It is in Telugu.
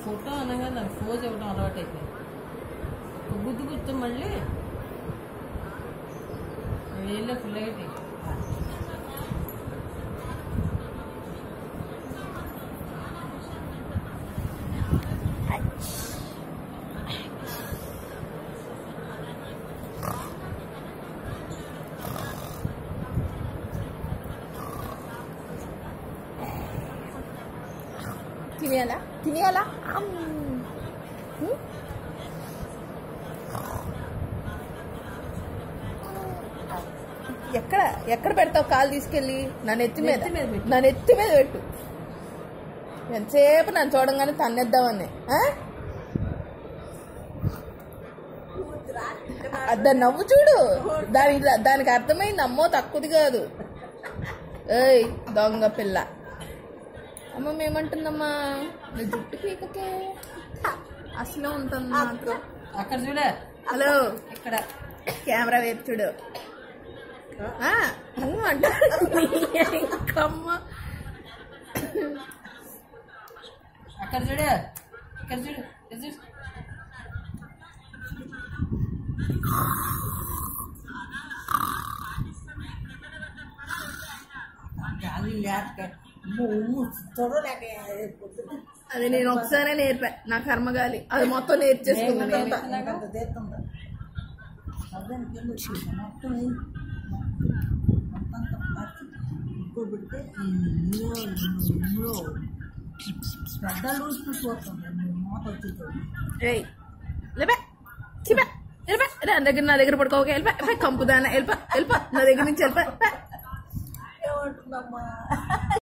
ఫోటో అనగా నాకు ఫోజ్ ఇవ్వడం అలవాటు అయిపోయింది గుద్దు గుర్తు మళ్ళీ వేళ్ళు ఫుల్ అయితే తినేయాలా తినేయాలా అమ్. హ్మ్? ఎక్కడ ఎక్కడ పెడతావు కాలు తీసుకెళ్ళి నా నెత్తి మీద నెత్తి మీద పెట్టు. నా నెత్తి మీద పెట్టు ఎంతసేపు నన్ను చూడంగానే తన్నేద్దామని ఆ? ఆ, దాని నవ్వు చూడు దాని దానికి అర్థమైంది అమ్మో తక్కువది కాదు ఏయ్ దొంగ పిల్ల అమ్మమ్మ ఏమంటుందమ్మా నీ జుట్టు పీకకే అసలు ఉంటుంది మాత్రం అక్కడ చూడ హలో ఇక్కడ కెమెరా వైపు చూడు ఆ, ఊ అంట ఇంకమ్మ అక్కడ చూడ ఇక్కడ చూడు ఇక్కడ చూడు గాలి లేక చూడలేక అది నేను ఒకసారే నేర్పా నా కర్మగాలి అది మొత్తం నేర్చేసుకుంది నేను అంత తీస్తుంది అర్థం కింద వచ్చేసి మొత్తం ఇంకో పెడితే ఇందులో ఇందులో పెద్ద లూసిపోతుంది మూత వచ్చేది ఏయ్ లేపే చిపే వెళ్ళిపో నా దగ్గర నా దగ్గర పడుకోక వెళ్ళిపో వెళ్ళిపో కంపుదానా వెళ్ళిపో వెళ్ళిపో నా దగ్గర నుంచి వెళ్ళిపో ఏమంటుందమ్మా